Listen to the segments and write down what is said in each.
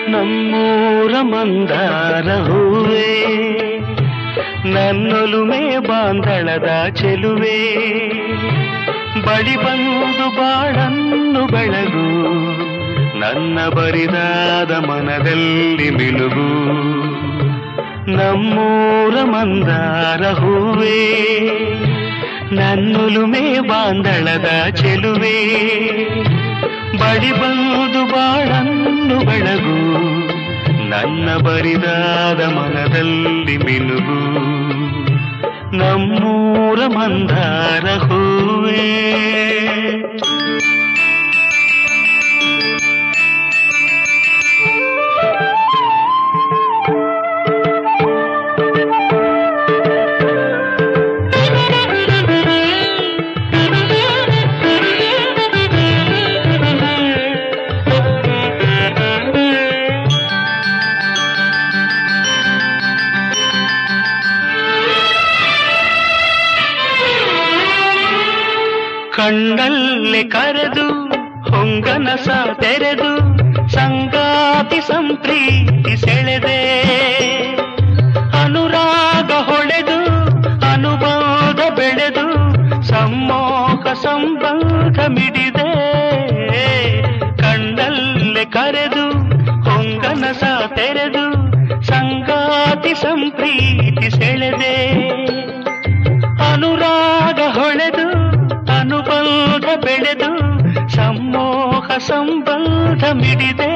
ನಮ್ಮೂರ ಮಂದಾರ ಹೂವೇ ನನ್ನೊಲುಮೆ ಬಾಂಧಳದ ಚೆಲುವೆ ಬಳಿ ಬಂದು ಬಾಳನ್ನು ಬೆಳಗು ನನ್ನ ಬರಿದಾದ ಮನದಲ್ಲಿ ಮಿನುಗು ನಮ್ಮೂರ ಮಂದಾರ ಹೂವೇ ನನ್ನೊಲುಮೆ ಬಾಂಧಳದ ಚೆಲುವೆ ಬಳಿ ಬಂದು ಬಾಳನ್ನು ಬೆಳಗು ನನ್ನ ಬರಿದಾದ ಮನದಲ್ಲಿ ಮಿನುಗು ನಮ್ಮೂರ ಮಂದಾರ ಹೂವೇ ಕಣ್ಣಲ್ಲಿ ಕರೆದು ಹೊಂಗನಸ ತೆರೆದು ಸಂಗಾತಿ ಸಂಪ್ರೀತಿ ಸೆಳೆದೆ ಅನುರಾಗ ಹೊಳೆದು ಅನುಬೋಧ ಬೆಳೆದು ಸಮ್ಮೋಹ ಸಂಬಂಧ ಮಿಡಿದೆ ಕಣ್ಣಲ್ಲಿ ಕರೆದು ಹೊಂಗನಸ ತೆರೆದು ಸಂಗಾತಿ ಸಂಪ್ರೀತಿ ಸೆಳೆದೆ ಅನುರಾಗ ಹೊಳೆದು ಅನುಬಂಧ ಬೆಳೆದು ಸಮ್ಮೋಹ ಸಂಬಂಧ ಮಿಡಿದೆ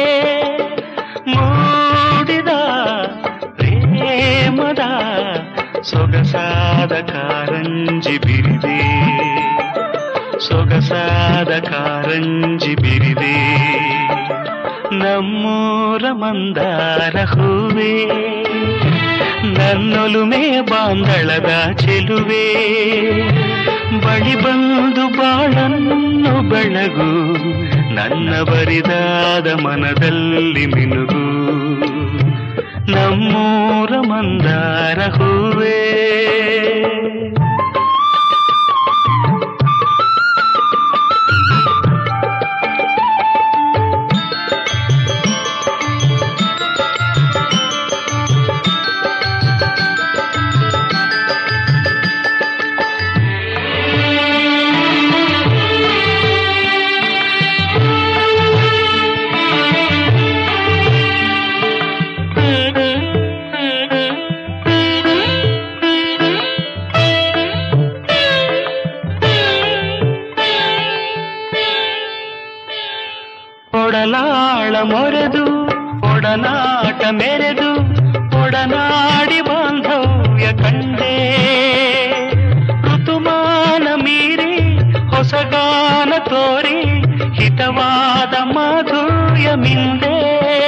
ಮೂಡಿದ ಪ್ರೇಮದ ಸೊಗಸಾದ ಕಾರಂಜಿ ಬಿರಿದೆ ಸೊಗಸಾದ ಕಾರಂಜಿ ಬಿರಿದೆ ನಮ್ಮೂರ ಮಂದಾರ ಹೂವೇ ನನ್ನೊಲುಮೆ ಬಾಂಧಳದ ಚೆಲುವೆ ಬಳಿ ಬಂದು ಬಾಳನ್ನು ಬೆಳಗು ನನ್ನ ಬರಿದಾದ ಮನದಲ್ಲಿ ಮಿನುಗು ನಮ್ಮೂರ ಮಂದಾರ ಹೂವೇ ಒಡಲಾಳ ಮೊರೆದು ಒಡನಾಟ ಮೆರೆದು ಒಡನಾಡಿ ಬಾಂಧವ್ಯ ಕಂಡೆ ಋತುಮಾನ ಮೀರಿ ಹೊಸಗಾನ ತೋರಿ ಹಿತವಾದ ಮಾಧುರ್ಯ ಮಿಂದೆ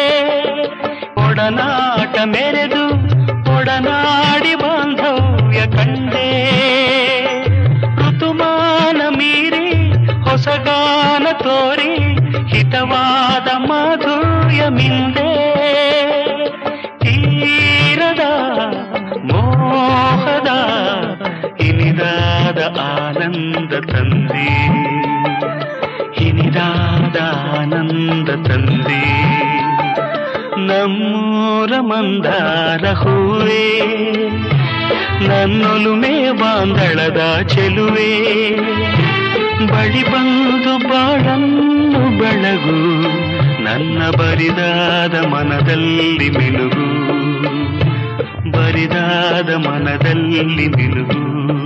ಒಡನಾಟ ಮೆರೆದು ಒಡನಾಡಿ ಬಾಂಧವ್ಯ ಕಂಡೆ ಋತುಮಾನ ಮೀರಿ ಹೊಸಗಾನ ತೋರಿ ಹಿತವಾದ ಮಾಧುರ್ಯ ಮಿಂದೆ ತೀರದ ಮೋಹದ ಇನಿದಾದ ಆನಂದ ತಂದೆ ಇನಿದಾದ ಆನಂದ ತಂದೆ ನಮ್ಮೂರ ಮಂದಾರ ಹೂವೇ ನನ್ನೊಲುಮೆ ಬಾಂಧಳದ ಚೆಲುವೆ ಬಳಿ ಬಂದು ಬಾಳನ್ನು ಬೆಳಗು ನನ್ನ ಬರಿದಾದ ಮನದಲ್ಲಿ ಮಿನುಗು ಬರಿದಾದ ಮನದಲ್ಲಿ ಮಿನುಗು